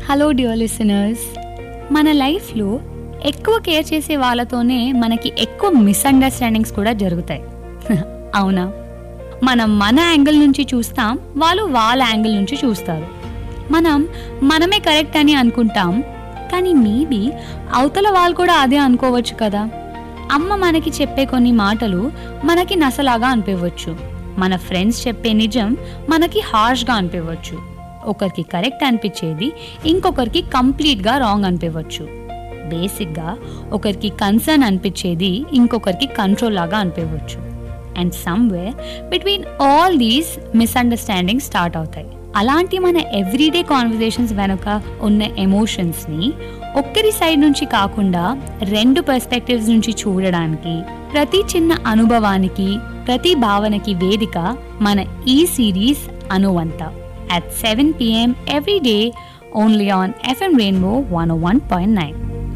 hello dear listeners మన లైఫ్లో ఎక్కువ కేర్ చేసే వాళ్ళతోనే మనకి ఎక్కువ మిస్అండర్స్టాండింగ్స్ కూడా జరుగుతాయి అవునా మనం మన యాంగిల్ నుంచి చూస్తాం వాళ్ళు వాళ్ళ యాంగిల్ నుంచి చూస్తారు మనం మనమే కరెక్ట్ అని అనుకుంటాం కానీ మేబీ అవతల వాళ్ళు కూడా అదే అనుకోవచ్చు కదా అమ్మ మనకి చెప్పే కొన్ని మాటలు మనకి నసలాగా అనిపించవచ్చు మన ఫ్రెండ్స్ చెప్పే నిజం మనకి హార్ష్గా అనిపించవచ్చు ఒకరికి కరెక్ట్ అనిపించేది ఇంకొకరికి కంప్లీట్గా రాంగ్ అనిపించవచ్చు బేసిక్గా ఒకరికి కన్సర్న్ అనిపించేది ఇంకొకరికి కంట్రోల్ లాగా అనిపించవచ్చు and somewhere between all these misunderstanding start అవుతాయి అలాంటి మన ఎవ్రీడే కాన్వర్జేషన్స్ వెనుక ఉన్న ఎమోషన్స్ని ఒక్కరి సైడ్ నుంచి కాకుండా రెండు పర్స్పెక్టివ్స్ నుంచి చూడడానికి ప్రతి చిన్న అనుభవానికి ప్రతి భావనకి వేదిక మన ఈ సిరీస్ అనువంత at seven PM every day only on FM rainbow one one point nine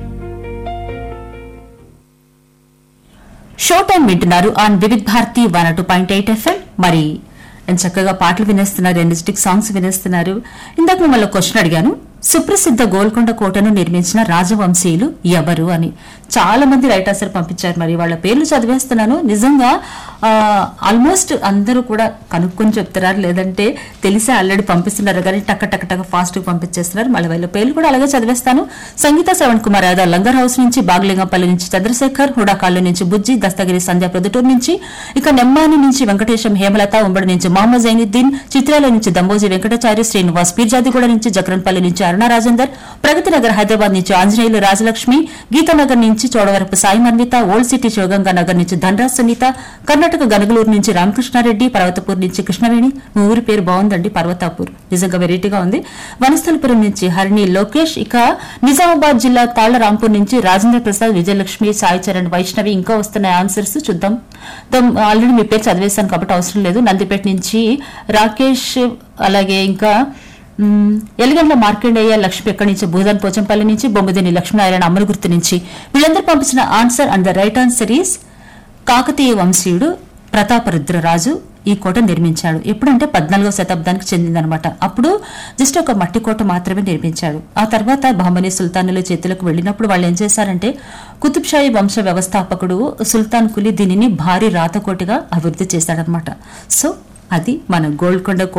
show time వింటున్నారు on Vividh Bharati one two point eight FM మరి ఎంత చక్కగా పాటలు వినేస్తున్నారు ఎనర్జెటిక్ సాంగ్స్ వినేస్తున్నారు ఇందాక మిమ్మల్ని క్వశ్చన్ అడిగాను సుప్రసిద్ధ గోల్కొండ కోటను నిర్మించిన రాజవంశీయులు ఎవరు అని చాలా మంది రైటర్స్ పంపించారు మరి వాళ్ళ పేర్లు చదివేస్తున్నాను నిజంగా ఆల్మోస్ట్ అందరూ కూడా కనుక్కొని చెప్తున్నారు లేదంటే తెలిసే ఆల్రెడీ పంపిస్తున్నారు కానీ టక్క టక్క టక్క ఫాస్ట్ గా పంపించేస్తున్నారు మళ్ళీ వాళ్ళ పేర్లు కూడా అలాగే చదివేస్తాను సంగీత శ్రవణ్ కుమార్ యాదవ్ లంగర్ హౌస్ నుంచి బాగ్లింగంపల్లి నుంచి చంద్రశేఖర్ హుడాకాళ్ళు నుంచి బుజ్జి దస్తగిరి సంధ్య ప్రొద్దుటూరు నుంచి ఇక నెమ్మాని నుంచి వెంకటేశం హేమలత ఉమ్మడి నుంచి మహమ్మద్ జైనుద్దీన్ చిత్రాల నుంచి దంబోజీ వెంకటాచార్య శ్రీనివాస్ పీర్జాదిగూడ నుంచి జక్రన్పల్లి నుంచి అరుణ రాజేందర్ ప్రగతి నగర్ హైదరాబాద్ నుంచి ఆంజనేయులు రాజలక్ష్మి గీతానగర్ నుంచి చోడవరపు సాయి మన్విత ఓల్డ్ సిటీ శివగంగా నగర్ నుంచి ధనరాజ్ సునీత కర్ణాటక గనుగులూరు నుంచి రామకృష్ణారెడ్డి పర్వతపూర్ నుంచి కృష్ణవేణి మీ ఊరి పేరు బాగుందండి పర్వతాపూర్ నిజంగా వెరైటీగా ఉంది వనస్థలపురం నుంచి హరిణి లోకేష్ ఇక నిజామాబాద్ జిల్లా తాళ్ల రాంపూర్ నుంచి రాజేంద్ర ప్రసాద్ విజయలక్ష్మి సాయి చరణ్ వైష్ణవి ఇంకా వస్తున్న ఆన్సర్స్ చూద్దాం ఆల్రెడీ మీ పేరు చదివేశాను కాబట్టి అవసరం లేదు నందిపేట నుంచి రాకేష్ అలాగే ఇంకా మ్మ్, ఎలిగండ్ల మార్కండేయ లక్ష్మి ఎక్కడి నుంచి భూదాన్ పోచంపల్లి నుంచి బొమ్మిదిని లక్ష్మీనారాయణ అమలగుర్తు నుంచి వీళ్ళందరూ పంపించిన answer and the right answer is Kakatiya వంశీయుడు ప్రతాపరుద్రరాజు ఈ కోట నిర్మించాడు ఎప్పుడంటే పద్నాలుగో శతాబ్దానికి చెందిందనమాట అప్పుడు జస్ట్ ఒక మట్టి కోట మాత్రమే నిర్మించాడు ఆ తర్వాత బహమనీ సుల్తానుల చేతులకు వెళ్ళినప్పుడు వాళ్ళు ఏం చేశారంటే కుతుబ్షాహీ వంశ వ్యవస్థాపకుడు సుల్తాన్ కులీ దీనిని భారీ రాతకోటిగా అభివృద్ధి చేశాడనమాట సో అది మన గోల్కొండ కోట